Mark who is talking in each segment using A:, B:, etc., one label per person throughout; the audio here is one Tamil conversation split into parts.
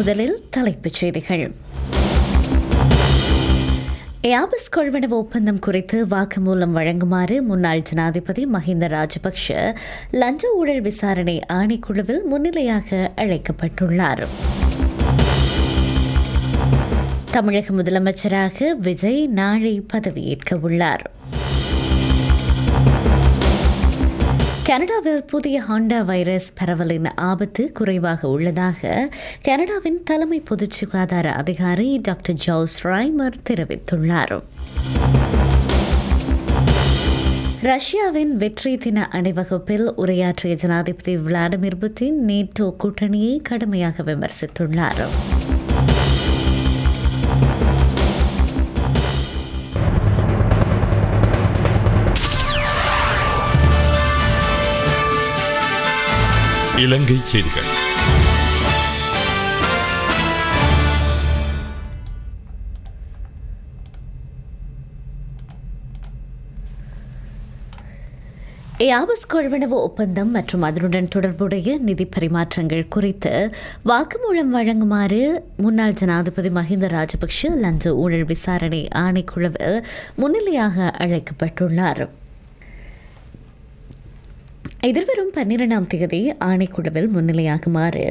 A: முதலில் தலைப்புச் செய்திகள் ஏபஸ் கொள்வனவு ஒப்பந்தம் குறித்து வாக்குமூலம் வழங்குமாறு முன்னாள் ஜனாதிபதி மஹிந்த ராஜபக்ஷ லஞ்ச ஊழல் விசாரணை ஆணைக்குழுவில் முன்னிலையாக அழைக்கப்பட்டுள்ளார் தமிழக முதலமைச்சராக விஜய் நாளை பதவியேற்க உள்ளார் கனடாவில் புதிய ஹாண்டா வைரஸ் பரவலின் ஆபத்து குறைவாக உள்ளதாக கனடாவின் தலைமை பொதுச் சுகாதார அதிகாரி டாக்டர் ஜோஸ் ராய்மர் தெரிவித்துள்ளார் ரஷ்யாவின் வெற்றி தின அணிவகுப்பில் உரையாற்றிய ஜனாதிபதி விளாடிமிர் புட்டின் நேட்டோ கூட்டணியை கடுமையாக விமர்சித்துள்ளார்
B: இலங்கை செய்திகள்
A: யாபஸ் கொள்வனவு ஒப்பந்தம் மற்றும் அதனுடன் தொடர்புடைய நிதி பரிமாற்றங்கள் குறித்து வாக்குமூலம் வழங்குமாறு முன்னாள் ஜனாதிபதி மஹிந்த ராஜபக்ஷ லஞ்ச ஊழல் விசாரணை ஆணைக்குழுவில் முன்னிலையாக அழைக்கப்பட்டுள்ளார் எதிர்வரும் பன்னிரெண்டாம் தேதி ஆணைக்குழுவில் முன்னிலையாகுமாறு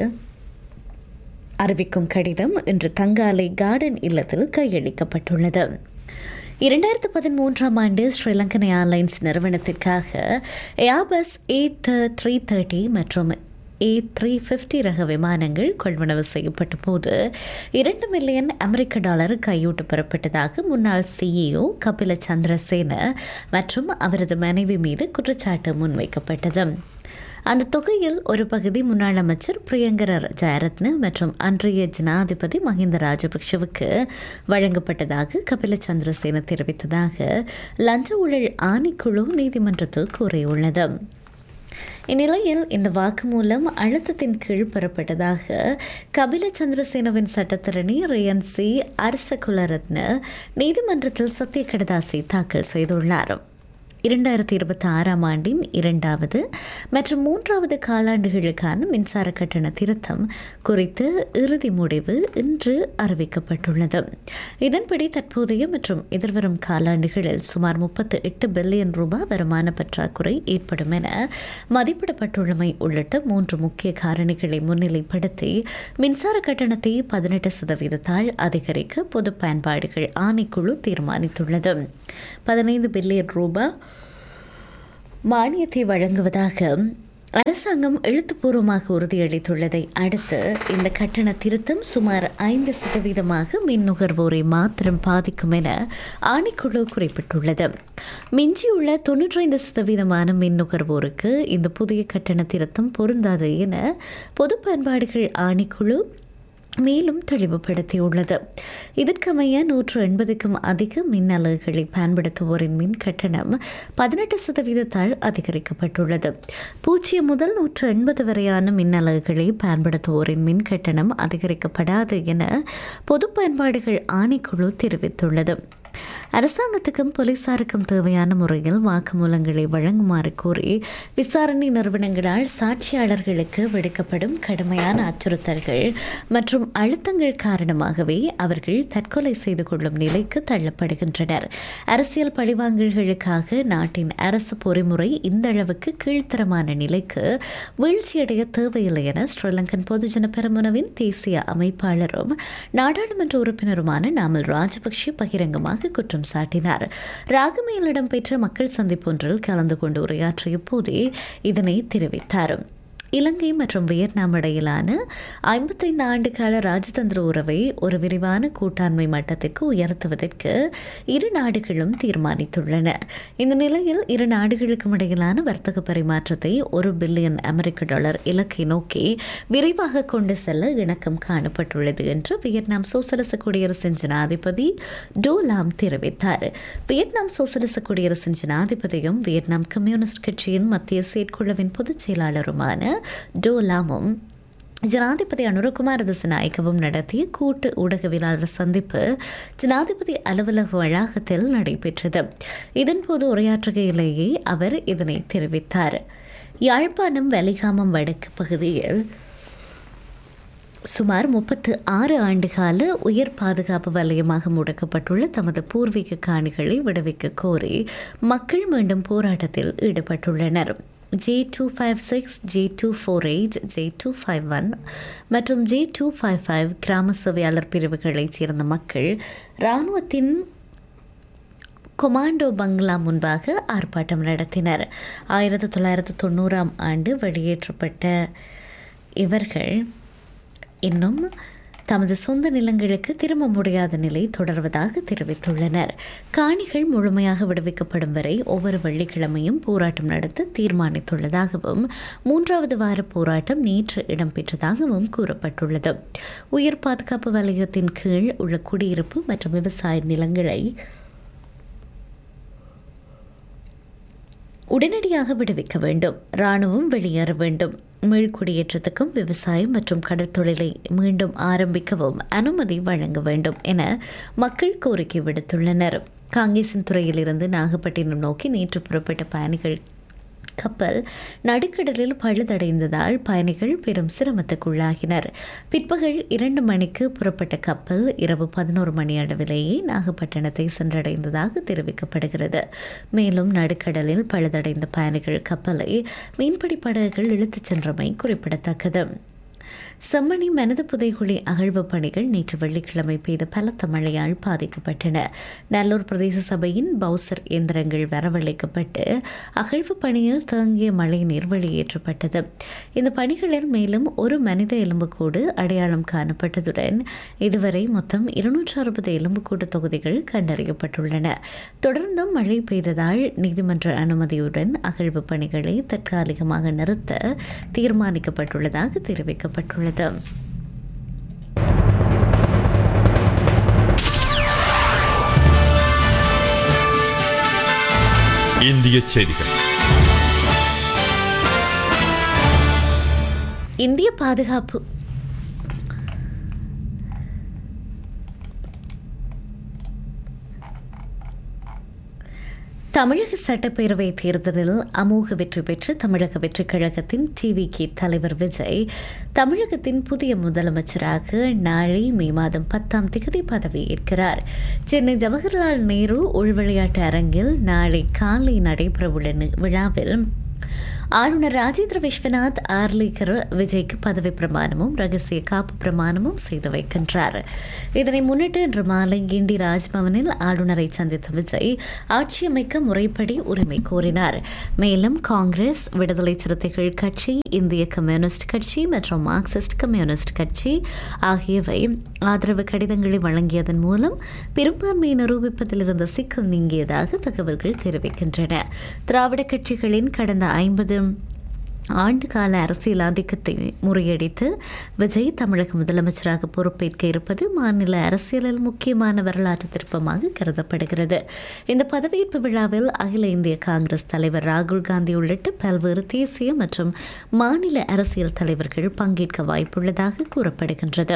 A: அறிவிக்கும் கடிதம் இன்று தங்காலை கார்டன் இல்லத்தில் கையளிக்கப்பட்டுள்ளது இரண்டாயிரத்து பதிமூன்றாம் ஆண்டு ஸ்ரீலங்கன் ஏர்லைன்ஸ் நிறுவனத்திற்காக ஏபஸ் ஏ த்ரீ தேர்ட்டி மற்றும் ஏ த்ரீ ஃபிஃப்டி ரக விமானங்கள் கொள்வனவு செய்யப்பட்ட போது இரண்டு மில்லியன் அமெரிக்க டாலர் கையூட்டு பெறப்பட்டதாக முன்னாள் சிஇஓ கபில சந்திரசேன மற்றும் அவரது மனைவி மீது குற்றச்சாட்டு முன்வைக்கப்பட்டது அந்த தொகையில் ஒரு பகுதி முன்னாள் அமைச்சர் பிரியங்கர ஜெயரத்ன மற்றும் அன்றைய ஜனாதிபதி மஹிந்த ராஜபக்ஷவுக்கு வழங்கப்பட்டதாக கபில சந்திரசேன தெரிவித்ததாக லஞ்ச ஊழல் ஆணைக்குழு நீதிமன்றத்தில் கூறியுள்ளது இந்நிலையில் இந்த வாக்குமூலம் அழுத்தத்தின் கீழ் பெறப்பட்டதாக கபில சந்திரசேனவின் சட்டத்தரணி ரியன் சி அரசகுலரத்ன நீதிமன்றத்தில் சத்திய கடதாசி தாக்கல் செய்துள்ளார் இரண்டாயிரத்தி இருபத்தி ஆறாம் ஆண்டின் இரண்டாவது மற்றும் மூன்றாவது காலாண்டுகளுக்கான மின்சார கட்டண திருத்தம் குறித்து இறுதி முடிவு இன்று அறிவிக்கப்பட்டுள்ளது இதன்படி தற்போதைய மற்றும் எதிர்வரும் காலாண்டுகளில் சுமார் முப்பத்து எட்டு பில்லியன் ரூபாய் வருமான பற்றாக்குறை ஏற்படும் என மதிப்பிடப்பட்டுள்ளமை உள்ளிட்ட மூன்று முக்கிய காரணிகளை முன்னிலைப்படுத்தி மின்சார கட்டணத்தை பதினெட்டு சதவீதத்தால் அதிகரிக்க பொது பயன்பாடுகள் ஆணைக்குழு தீர்மானித்துள்ளது பதினைந்து பில்லியன் ரூபாய் மானியத்தை வழங்குவதாக அரசாங்கம் எழுத்துப்பூர்வமாக உறுதியளித்துள்ளதை அடுத்து இந்த கட்டண திருத்தம் சுமார் ஐந்து சதவீதமாக மின் நுகர்வோரை மாத்திரம் பாதிக்கும் என ஆணைக்குழு குறிப்பிட்டுள்ளது மிஞ்சியுள்ள தொன்னூற்றைந்து சதவீதமான மின் நுகர்வோருக்கு இந்த புதிய கட்டண திருத்தம் பொருந்தாது என பொது பயன்பாடுகள் ஆணைக்குழு மேலும் தெளிவுபடுத்தியுள்ளது இதற்கமைய நூற்று எண்பதுக்கும் அதிக மின் அலகுகளை பயன்படுத்துவோரின் மின் கட்டணம் பதினெட்டு சதவீதத்தால் அதிகரிக்கப்பட்டுள்ளது பூஜ்ஜியம் முதல் நூற்று எண்பது வரையான மின் அலகுகளை பயன்படுத்துவோரின் மின் கட்டணம் அதிகரிக்கப்படாது என பொது பயன்பாடுகள் ஆணைக்குழு தெரிவித்துள்ளது அரசாங்கத்துக்கும் போலீசாருக்கும் தேவையான முறையில் வாக்குமூலங்களை வழங்குமாறு கோரி விசாரணை நிறுவனங்களால் சாட்சியாளர்களுக்கு விடுக்கப்படும் கடுமையான அச்சுறுத்தல்கள் மற்றும் அழுத்தங்கள் காரணமாகவே அவர்கள் தற்கொலை செய்து கொள்ளும் நிலைக்கு தள்ளப்படுகின்றனர் அரசியல் பழிவாங்கல்களுக்காக நாட்டின் அரசு பொறிமுறை இந்த அளவுக்கு கீழ்த்தரமான நிலைக்கு வீழ்ச்சியடைய தேவையில்லை என ஸ்ரீலங்கன் பொதுஜன பெரமுனவின் தேசிய அமைப்பாளரும் நாடாளுமன்ற உறுப்பினருமான நாமல் ராஜபக்ஷ பகிரங்கமாக குற்றம் சாட்டினார் ராகமையில் இடம்பெற்ற மக்கள் சந்திப்பு ஒன்றில் கலந்து கொண்டு உரையாற்றிய போதே இதனை தெரிவித்தார் இலங்கை மற்றும் வியட்நாம் இடையிலான ஐம்பத்தைந்து ஆண்டுகால ராஜதந்திர உறவை ஒரு விரிவான கூட்டாண்மை மட்டத்திற்கு உயர்த்துவதற்கு இரு நாடுகளும் தீர்மானித்துள்ளன இந்த நிலையில் இரு நாடுகளுக்கும் இடையிலான வர்த்தக பரிமாற்றத்தை ஒரு பில்லியன் அமெரிக்க டாலர் இலக்கை நோக்கி விரைவாக கொண்டு செல்ல இணக்கம் காணப்பட்டுள்ளது என்று வியட்நாம் சோசலிச குடியரசின் ஜனாதிபதி டோலாம் தெரிவித்தார் வியட்நாம் சோசலிச குடியரசின் ஜனாதிபதியும் வியட்நாம் கம்யூனிஸ்ட் கட்சியின் மத்திய செயற்குழுவின் பொதுச் செயலாளருமான டோலாமும் ஜனாதிபதி அனுரகுமார் திசநாயக்கவும் நடத்திய கூட்டு ஊடகவியலாளர் சந்திப்பு ஜனாதிபதி அலுவலக வளாகத்தில் நடைபெற்றது இதன்போது உரையாற்றுகையிலேயே அவர் இதனை தெரிவித்தார் யாழ்ப்பாணம் வலிகாமம் வடக்கு பகுதியில் சுமார் முப்பத்து ஆறு ஆண்டுகால உயர் பாதுகாப்பு வலயமாக முடக்கப்பட்டுள்ள தமது பூர்வீக காணிகளை விடுவிக்க கோரி மக்கள் மீண்டும் போராட்டத்தில் ஈடுபட்டுள்ளனர் J two five six J two four eight J two five one மற்றும் ஜே டூ ஃபைவ் ஃபைவ் கிராம சேவையாளர் பிரிவுகளைச் சேர்ந்த மக்கள் இராணுவத்தின் கொமாண்டோ பங்களா முன்பாக ஆர்ப்பாட்டம் நடத்தினர் ஆயிரத்தி தொள்ளாயிரத்து தொண்ணூறாம் ஆண்டு வெளியேற்றப்பட்ட இவர்கள் இன்னும் தமது சொந்த நிலங்களுக்கு திரும்ப முடியாத நிலை தொடர்வதாக தெரிவித்துள்ளனர் காணிகள் முழுமையாக விடுவிக்கப்படும் வரை ஒவ்வொரு வெள்ளிக்கிழமையும் போராட்டம் நடத்த தீர்மானித்துள்ளதாகவும் மூன்றாவது வார போராட்டம் நேற்று இடம்பெற்றதாகவும் கூறப்பட்டுள்ளது உயர் பாதுகாப்பு வலயத்தின் கீழ் உள்ள குடியிருப்பு மற்றும் விவசாய நிலங்களை உடனடியாக விடுவிக்க வேண்டும் இராணுவம் வெளியேற வேண்டும் மீள்குடியேற்றத்துக்கும் விவசாயம் மற்றும் கடற்தொழிலை மீண்டும் ஆரம்பிக்கவும் அனுமதி வழங்க வேண்டும் என மக்கள் கோரிக்கை விடுத்துள்ளனர் காங்கேசன் துறையிலிருந்து நாகப்பட்டினம் நோக்கி நேற்று புறப்பட்ட பயணிகள் கப்பல் நடுக்கடலில் பழுதடைந்ததால் பயணிகள் பெரும் சிரமத்துக்குள்ளாகினர் பிற்பகல் இரண்டு மணிக்கு புறப்பட்ட கப்பல் இரவு பதினோரு மணி அளவிலேயே நாகப்பட்டினத்தை சென்றடைந்ததாக தெரிவிக்கப்படுகிறது மேலும் நடுக்கடலில் பழுதடைந்த பயணிகள் கப்பலை மீன்பிடி படகுகள் இழுத்துச் சென்றமை குறிப்பிடத்தக்கது செம்மணி மனது புதைகுழி அகழ்வு பணிகள் நேற்று வெள்ளிக்கிழமை பெய்த பலத்த மழையால் பாதிக்கப்பட்டன நல்லூர் பிரதேச சபையின் பவுசர் இயந்திரங்கள் வரவழைக்கப்பட்டு அகழ்வு பணியில் தேங்கிய மழை நீர் வெளியேற்றப்பட்டது இந்த பணிகளில் மேலும் ஒரு மனித எலும்புக்கூடு அடையாளம் காணப்பட்டதுடன் இதுவரை மொத்தம் இருநூற்று அறுபது எலும்புக்கூடு தொகுதிகள் கண்டறியப்பட்டுள்ளன தொடர்ந்தும் மழை பெய்ததால் நீதிமன்ற அனுமதியுடன் அகழ்வு பணிகளை தற்காலிகமாக நிறுத்த தீர்மானிக்கப்பட்டுள்ளதாக தெரிவிக்கப்பட்டுள்ளது
B: இந்திய செய்திகள்
A: இந்திய பாதுகாப்பு தமிழக சட்டப்பேரவை தேர்தலில் அமோக வெற்றி பெற்று தமிழக வெற்றிக் கழகத்தின் டிவிகே தலைவர் விஜய் தமிழகத்தின் புதிய முதலமைச்சராக நாளை மே மாதம் பத்தாம் திகதி பதவியேற்கிறார் சென்னை ஜவஹர்லால் நேரு உள்விளையாட்டு அரங்கில் நாளை காலை நடைபெறவுள்ள நி- விழாவில் ஆளுநர் ராஜேந்திர விஸ்வநாத் ஆர்லிகர் விஜய்க்கு பதவி பிரமாணமும் ரகசிய காப்பு பிரமாணமும் செய்து வைக்கின்றார் இதனை முன்னிட்டு இன்று மாலை கிண்டி ராஜ்பவனில் ஆளுநரை சந்தித்த விஜய் ஆட்சியமைக்க முறைப்படி உரிமை கோரினார் மேலும் காங்கிரஸ் விடுதலை சிறுத்தைகள் கட்சி இந்திய கம்யூனிஸ்ட் கட்சி மற்றும் மார்க்சிஸ்ட் கம்யூனிஸ்ட் கட்சி ஆகியவை ஆதரவு கடிதங்களை வழங்கியதன் மூலம் பெரும்பான்மையை நிரூபிப்பதில் இருந்த சிக்கல் நீங்கியதாக தகவல்கள் தெரிவிக்கின்றன திராவிட கட்சிகளின் கடந்த ஐம்பது ஆண்டு கால அரசியல் ஆதிக்கத்தை முறியடித்து விஜய் தமிழக முதலமைச்சராக பொறுப்பேற்க இருப்பது மாநில அரசியலில் முக்கியமான வரலாற்று திருப்பமாக கருதப்படுகிறது இந்த பதவியேற்பு விழாவில் அகில இந்திய காங்கிரஸ் தலைவர் ராகுல் காந்தி உள்ளிட்ட பல்வேறு தேசிய மற்றும் மாநில அரசியல் தலைவர்கள் பங்கேற்க வாய்ப்புள்ளதாக கூறப்படுகின்றது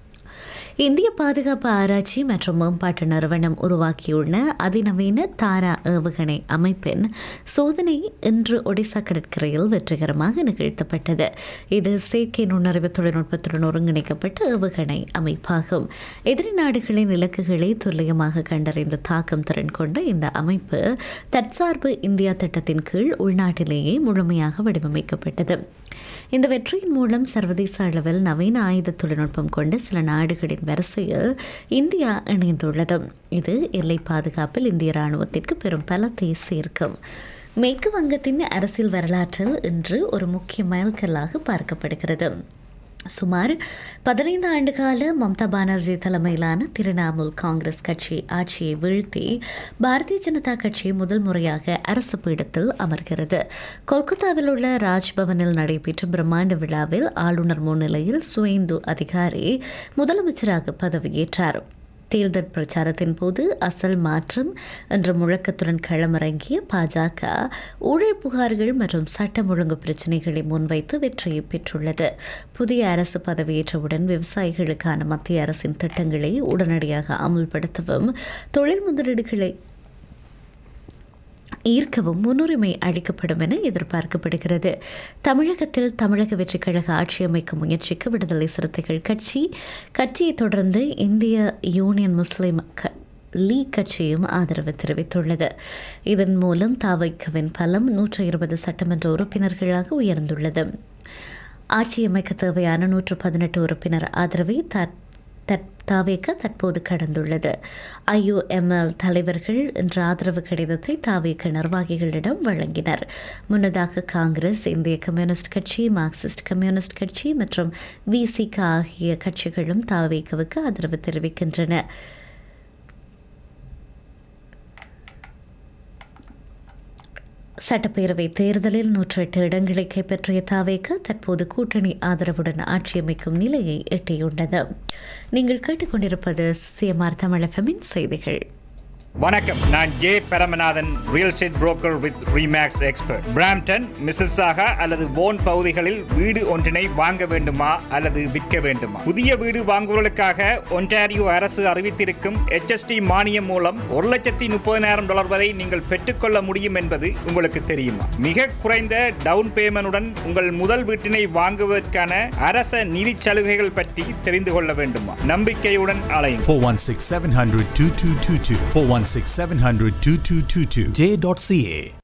A: இந்திய பாதுகாப்பு ஆராய்ச்சி மற்றும் மேம்பாட்டு நிறுவனம் உருவாக்கியுள்ள அதிநவீன தாரா ஏவுகணை அமைப்பின் சோதனை இன்று ஒடிசா கடற்கரையில் வெற்றிகரமாக நிகழ்த்தப்பட்டது இது செயற்கை நுண்ணறிவு தொழில்நுட்பத்துடன் ஒருங்கிணைக்கப்பட்ட ஏவுகணை அமைப்பாகும் எதிரி நாடுகளின் இலக்குகளை துல்லியமாக கண்டறிந்து தாக்கும் திறன் கொண்ட இந்த அமைப்பு தற்சார்பு இந்தியா திட்டத்தின் கீழ் உள்நாட்டிலேயே முழுமையாக வடிவமைக்கப்பட்டது இந்த வெற்றியின் மூலம் சர்வதேச அளவில் நவீன ஆயுத தொழில்நுட்பம் கொண்ட சில நாடுகளின் வரிசையில் இந்தியா இணைந்துள்ளது இது எல்லை பாதுகாப்பில் இந்திய ராணுவத்திற்கு பெரும் பலத்தை சேர்க்கும் மேற்கு வங்கத்தின் அரசியல் வரலாற்றில் இன்று ஒரு முக்கிய மைல்கல்லாக பார்க்கப்படுகிறது சுமார் பதினைந்து ஆண்டுகால மம்தா பானர்ஜி தலைமையிலான திரிணாமுல் காங்கிரஸ் கட்சி ஆட்சியை வீழ்த்தி பாரதிய ஜனதா கட்சி முதல் முறையாக அரசு பீடத்தில் அமர்கிறது கொல்கத்தாவில் உள்ள ராஜ்பவனில் நடைபெற்ற பிரம்மாண்ட விழாவில் ஆளுநர் முன்னிலையில் சுவேந்து அதிகாரி முதலமைச்சராக பதவியேற்றார் தேர்தல் பிரச்சாரத்தின் போது அசல் மாற்றம் என்ற முழக்கத்துடன் களமிறங்கிய பாஜக ஊழல் புகார்கள் மற்றும் சட்டம் ஒழுங்கு பிரச்சினைகளை முன்வைத்து வெற்றியை பெற்றுள்ளது புதிய அரசு பதவியேற்றவுடன் விவசாயிகளுக்கான மத்திய அரசின் திட்டங்களை உடனடியாக அமுல்படுத்தவும் தொழில் முதலீடுகளை ஈர்க்கவும் முன்னுரிமை அளிக்கப்படும் என எதிர்பார்க்கப்படுகிறது தமிழகத்தில் தமிழக வெற்றிக் கழக ஆட்சி அமைக்கும் முயற்சிக்கு விடுதலை சிறுத்தைகள் கட்சி கட்சியை தொடர்ந்து இந்திய யூனியன் முஸ்லிம் க லீக் கட்சியும் ஆதரவு தெரிவித்துள்ளது இதன் மூலம் தாவைக்கவின் பலம் நூற்று இருபது சட்டமன்ற உறுப்பினர்களாக உயர்ந்துள்ளது ஆட்சி அமைக்க தேவையான நூற்று பதினெட்டு உறுப்பினர் ஆதரவை தற் தற் தாவேக்க தற்போது கடந்துள்ளது ஐயுஎம்எல் தலைவர்கள் என்ற ஆதரவு கடிதத்தை தாவேக்க நிர்வாகிகளிடம் வழங்கினர் முன்னதாக காங்கிரஸ் இந்திய கம்யூனிஸ்ட் கட்சி மார்க்சிஸ்ட் கம்யூனிஸ்ட் கட்சி மற்றும் விசிக ஆகிய கட்சிகளும் தாவேக்கவுக்கு ஆதரவு தெரிவிக்கின்றன சட்டப்பேரவை தேர்தலில் நூற்றி எட்டு இடங்களை கைப்பற்றிய தாவேக தற்போது கூட்டணி ஆதரவுடன் ஆட்சி அமைக்கும் நிலையை எட்டியுள்ளது நீங்கள் கேட்டுக்கொண்டிருப்பது சிஎம்ஆர் தமிழ் எஃப்எம்மின் செய்திகள்
C: வணக்கம் நான் J Paramanathan real estate broker with Remax expert Brampton Mississauga அல்லது போன் பகுதிகளில் வீடு ஒன்றினை வாங்க வேண்டுமா அல்லது விற்க வேண்டுமா புதிய வீடு வாங்குவதற்காக ஒன்டாரியோ அரசு அறிவித்திருக்கும் HST மானியம் மூலம் ஒரு லட்சத்தி முப்பதினாயிரம் டாலர் வரை நீங்கள் பெற்றுக்கொள்ள முடியும் என்பது உங்களுக்கு தெரியுமா மிக குறைந்த டவுன் பேமெண்டுடன் உங்கள் முதல் வீட்டினை வாங்குவதற்கான அரச நிதி சலுகைகள் பற்றி தெரிந்து கொள்ள வேண்டுமா நம்பிக்கையுடன் அலையும்
D: 416 700 2222. 416 700 2222. J.ca.